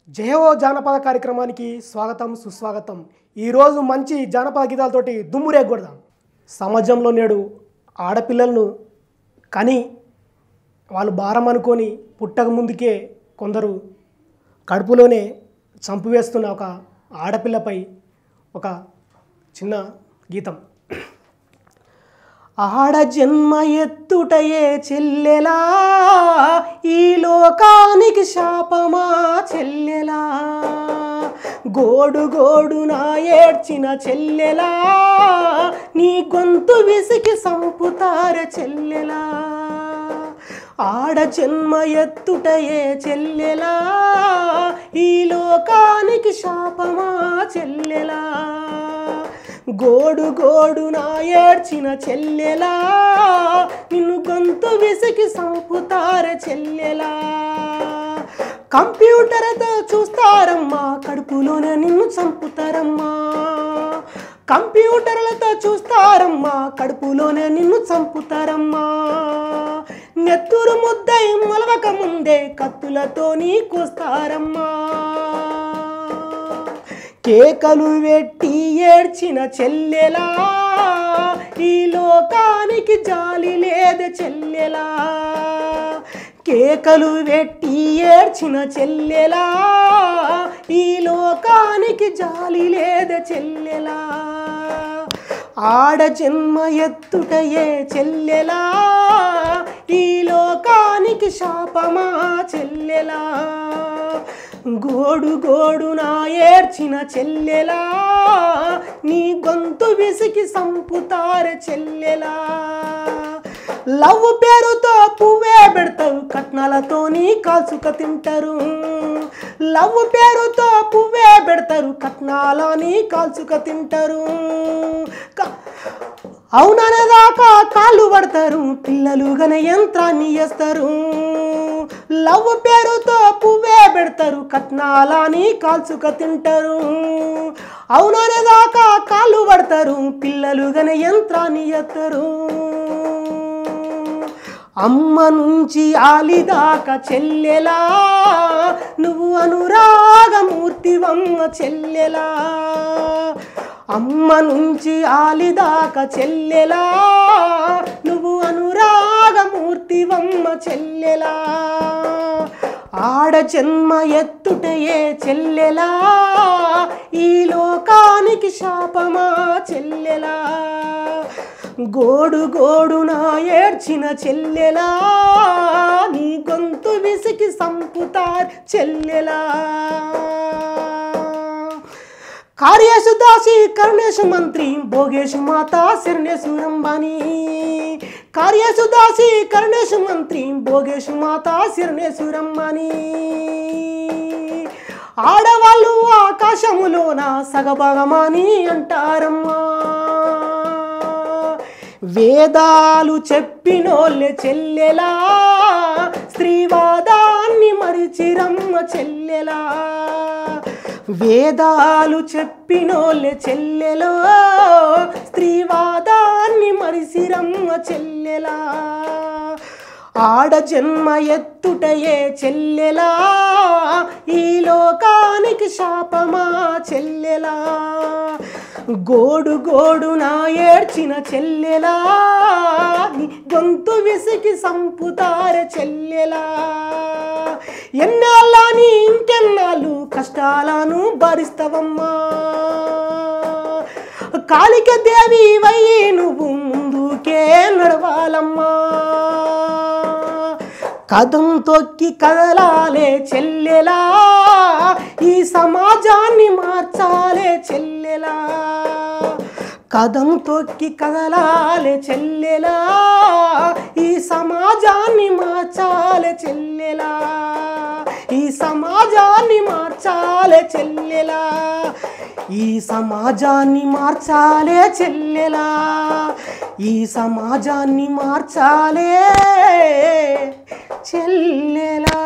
జయవో జానపద కార్యక్రమానికి స్వాగతం సుస్వాగతం ఈరోజు మంచి జానపద గీతాలతోటి దుమ్మురేగొడదాం సమాజంలో నేడు ఆడపిల్లలను కని వాళ్ళు భారం అనుకొని పుట్టక ముందుకే కొందరు కడుపులోనే చంపివేస్తున్న ఒక ఆడపిల్లపై ఒక చిన్న గీతం ఆడ జన్మ ఎత్తుటయే చెల్లెలా ఈ లోకానికి శాపమా చెల్లెలా గోడు గోడు నా ఏడ్చిన చెల్లెలా నీ గొంతు విసికి సంపుతార చెల్లెలా ఆడ జన్మ ఎత్తుటయే చెల్లెలా ఈ లోకానికి శాపమా చెల్లెలా గోడు గోడు నా ఏడ్చిన చెల్లెలా నిన్ను గొంతు విసికి సంపుతార చెల్లెలా కంప్యూటర్తో చూస్తారమ్మా కడుపులోనే నిన్ను చంపుతారమ్మా కంప్యూటర్లతో చూస్తారమ్మా కడుపులోనే నిన్ను చంపుతారమ్మా నెత్తురు ముద్దై మొలవక ముందే కత్తులతో నీకొస్తారమ్మా కేకలు పెట్టి ఏడ్చిన చెల్లెలా ఈ లోకానికి జాలి లేదు చెల్లెలా కేకలు పెట్టి ఏడ్చిన చెల్లెలా ఈ లోకానికి జాలి లేదు చెల్లెలా ఆడ జన్మ ఎత్తుటయే చెల్లెలా ఈ లోకానికి శాపమా చెల్లెలా గోడు గోడు నా ఏడ్చిన చెల్లెలా నీ గొంతు విసికి సంపుతార చెల్లెలా లవ్ పేరుతో పువ్వే పెడతావు కట్నాలతో నీ కాల్చుక తింటారు లవ్ పేరుతో పువ్వే పెడతారు కట్నాలని కాల్చుక తింటారు క- అవుననేదాకా కాళ్ళు పడతారు పిల్లలు గన యంత్రాన్ని వేస్తారు లవ్ పేరుతో పువ్వే పెడతారు కట్నాలని కాల్చుక తింటారు అవుననేదాకా కాళ్ళు పడతారు పిల్లలు గన యంత్రాన్ని ఎత్తారు అమ్మ నుంచి ఆలిదాకా చెల్లెలా నువ్వు అనురాగమూర్తివమ్మ చెల్లెలా అమ్మ నుంచి ఆలిదాకా చెల్లెలా నువ్వు అనురాగమూర్తివమ్మ చెల్లెలా ఆడ జన్మ ఎత్తుటయే చెల్లెలా ఈ లోకానికి శాపమా చెల్లెలా గోడు గోడు నా ఏడ్చిన చెల్లెలా నీ గొంతు విసికి సంపుతార్ చెల్లెలా కార్యేశు దాసి కరుణేశు మంత్రి భోగేశు మాత శరణేశు రంబాని కార్యేశు దాసి కరుణేశు మంత్రి భోగేశు మాత శరణేశు రంబాని ఆడవాళ్ళు ఆకాశములోన సగభాగమాని అంటారమ్మా వేదాలు చెప్పినోళ్ళే చెల్లెలా స్త్రీవాదాన్ని మరిచిరమ్మ చెల్లెలా వేదాలు చెప్పినోళ్ళే చెల్లెలో స్త్రీవాదాన్ని మరిసిరమ్మ చెల్లెలా ఆడ జన్మ ఎత్తుటయే చెల్లెలా ఈ లోకానికి శాపమా చెల్లెలా గోడు గోడు నా ఏడ్చిన చెల్లెలా నీ గొంతు విసికి సంపుతార చెల్లెలా ఎన్నాళ్ళని ఇంకెన్నాళ్ళు కష్టాలను భరిస్తావమ్మా కాళిక దేవి వయ్యి నువ్వు ముందుకే నడవాలమ్మా కదం తొక్కి కదలాలే చెల్లెలా ఈ సమాజాన్ని మార్చాలే చెల్లెలా కదం తొక్కి కదలాలే చెల్లెలా ఈ సమాజాన్ని మార్చాలే చెల్లెలా ఈ సమాజాన్ని మార్చాలే చెల్లెలా ఈ సమాజాన్ని మార్చాలే చెల్లెలా ఈ సమాజాన్ని మార్చాలే చెల్లెలా